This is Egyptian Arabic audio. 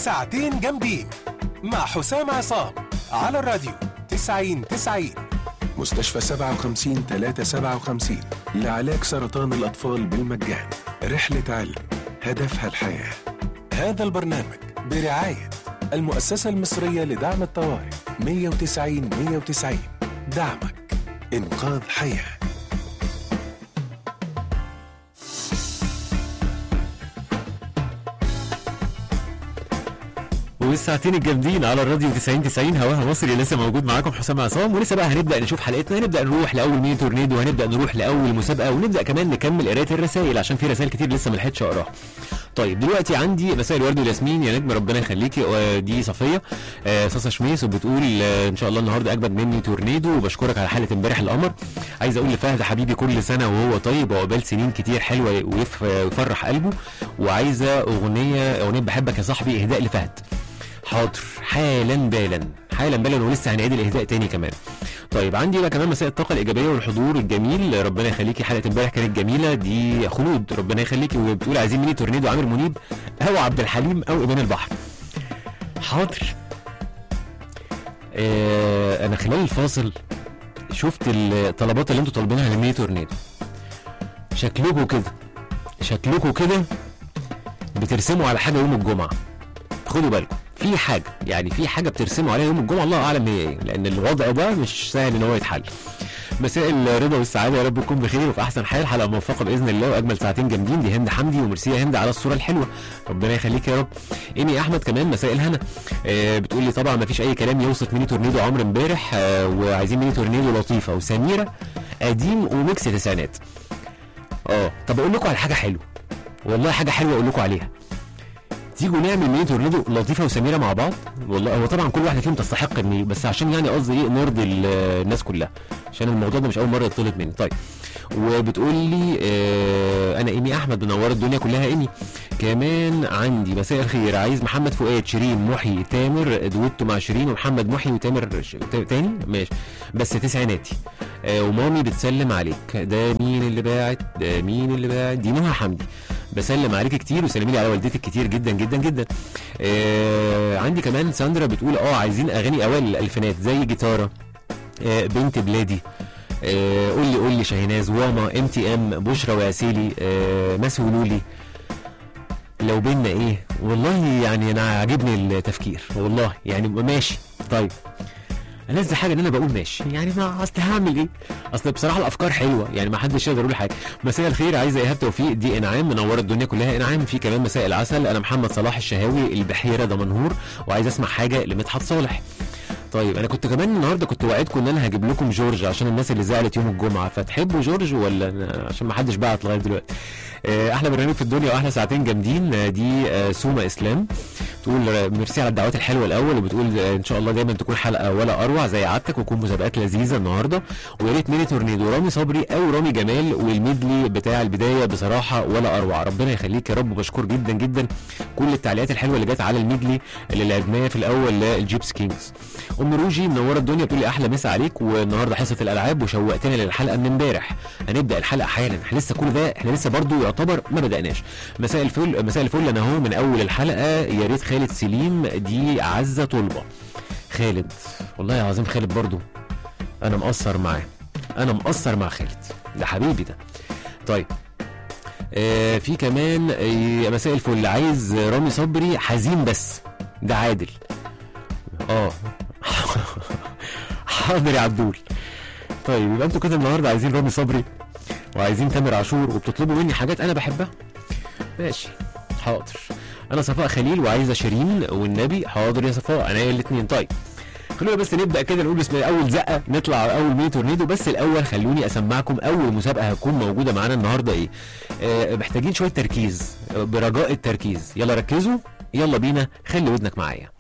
ساعتين جامدين مع حسام عصام على الراديو 90 90 مستشفى 57 357 لعلاج سرطان الأطفال بالمجان رحلة علم هدفها الحياة هذا البرنامج برعاية المؤسسة المصرية لدعم الطوارئ 190 190 دعمك إنقاذ حياه والساعتين الجامدين على الراديو 90 90 هواها مصري لسه موجود معاكم حسام عصام ولسه بقى هنبدا نشوف حلقتنا هنبدا نروح لاول ميني تورنيدو وهنبدا نروح لاول مسابقه ونبدا كمان نكمل قرايه الرسائل عشان في رسائل كتير لسه ما لحقتش اقراها طيب دلوقتي عندي مساء الورد والياسمين يا نجم ربنا يخليكي ودي صفيه آه صاصه شميس وبتقول آه ان شاء الله النهارده اجمد مني تورنيدو وبشكرك على حلقه امبارح القمر عايز اقول لفهد حبيبي كل سنه وهو طيب وعقبال سنين كتير حلوه ويف- ويفرح قلبه وعايزه اغنيه اغنيه بحبك يا صاحبي اهداء لفهد حاضر حالا بالا حالا بالا ولسه هنعيد الاهداء تاني كمان طيب عندي بقى كمان مساء الطاقه الايجابيه والحضور الجميل ربنا يخليكي حلقه امبارح كانت جميله دي خلود ربنا يخليكي وبتقول عايزين ميني تورنيدو عامر منيب او عبد الحليم او ايمان البحر حاضر آه انا خلال الفاصل شفت الطلبات اللي انتوا طالبينها لميني تورنيدو شكلكوا كده شكلكوا كده بترسموا على حاجه يوم الجمعه خدوا بالكم في حاجه يعني في حاجه بترسموا عليها يوم الجمعه الله اعلم هي ايه لان الوضع ده مش سهل ان هو يتحل مساء الرضا والسعاده يا رب تكون بخير وفي احسن حال حلقه موفقه باذن الله واجمل ساعتين جامدين دي هند حمدي وميرسي يا هند على الصوره الحلوه ربنا يخليك يا رب ايمي احمد كمان مساء الهنا آه بتقول لي طبعا ما فيش اي كلام يوصف ميني تورنيدو عمرو امبارح آه وعايزين ميني تورنيدو لطيفه وسميره قديم وميكس تسعينات اه طب اقول لكم على حاجه حلوه والله حاجه حلوه اقول لكم عليها تيجوا نعمل ميني تورنيدو لطيفه وسميره مع بعض والله هو طبعا كل واحده فيهم تستحق ان بس عشان يعني قصدي ايه نرضي ال- الناس كلها عشان الموضوع ده مش اول مره يطلب مني طيب وبتقول لي آه انا ايمي احمد منوره الدنيا كلها ايمي كمان عندي مساء الخير عايز محمد فؤاد شيرين محي تامر دويتو مع شيرين ومحمد محي وتامر ش... تا- تاني ماشي بس تسعيناتي آه ومامي بتسلم عليك ده مين اللي باعت ده مين اللي باعت دي نهى حمدي بسلم عليك كتير وسلمي لي على والدتك كتير جدا جدا جدا آه عندي كمان ساندرا بتقول اه عايزين اغاني اوائل الالفينات زي جيتارة آه بنت بلادي آه قول لي قول لي شاهيناز واما ام تي ام بشرى وعسيلي آه مسولولي لو بينا ايه والله يعني انا عاجبني التفكير والله يعني ماشي طيب ألذ حاجه ان انا بقول ماشي يعني ما اصل هعمل ايه اصل بصراحه الافكار حلوه يعني ما حدش يقدر يقول حاجه مساء الخير عايزه ايهاب توفيق دي انعام منوره الدنيا كلها انعام في كمان مساء العسل انا محمد صلاح الشهاوي البحيره دمنهور وعايز اسمع حاجه لمدحت صالح طيب انا كنت كمان النهارده كنت وعدكم ان انا هجيب لكم جورج عشان الناس اللي زعلت يوم الجمعه فتحبوا جورج ولا أنا- عشان ما حدش بعت لغايه دلوقتي آه، احلى برنامج في الدنيا واحلى ساعتين جامدين آه، دي آه، سوما اسلام تقول آه، ميرسي على الدعوات الحلوه الاول وبتقول آه، ان شاء الله دايما تكون حلقه ولا اروع زي عادتك وتكون مسابقات لذيذه النهارده ويا ريت ميني تورنيدو رامي صبري او رامي جمال والميدلي بتاع البدايه بصراحه ولا اروع ربنا يخليك يا رب وبشكر جدا جدا كل التعليقات الحلوه اللي جت على الميدلي اللي لعبناه في الاول للجيبس كينجز ام روجي منوره الدنيا بتقول لي احلى مسا عليك والنهارده حصه الالعاب وشوقتنا للحلقه من امبارح هنبدا الحلقه حالا احنا لسه كل ده احنا لسه برضو يعتبر ما بداناش مساء الفل مساء الفل انا اهو من اول الحلقه يا ريت خالد سليم دي عزه طلبه خالد والله العظيم خالد برضو انا مقصر معاه انا مقصر مع خالد ده حبيبي ده طيب آه في كمان آه مساء الفل عايز رامي صبري حزين بس ده عادل اه حاضر يا عبدول طيب يبقى انتوا كده النهارده عايزين رامي صبري وعايزين تامر عاشور وبتطلبوا مني حاجات انا بحبها ماشي حاضر انا صفاء خليل وعايزه شيرين والنبي حاضر يا صفاء انا الاثنين طيب خلونا بس نبدا كده نقول بسم الله اول زقه نطلع على اول ميني تورنيدو بس الاول خلوني اسمعكم اول مسابقه هتكون موجوده معانا النهارده ايه آه محتاجين شويه تركيز آه، برجاء التركيز يلا ركزوا يلا بينا خلي ودنك معايا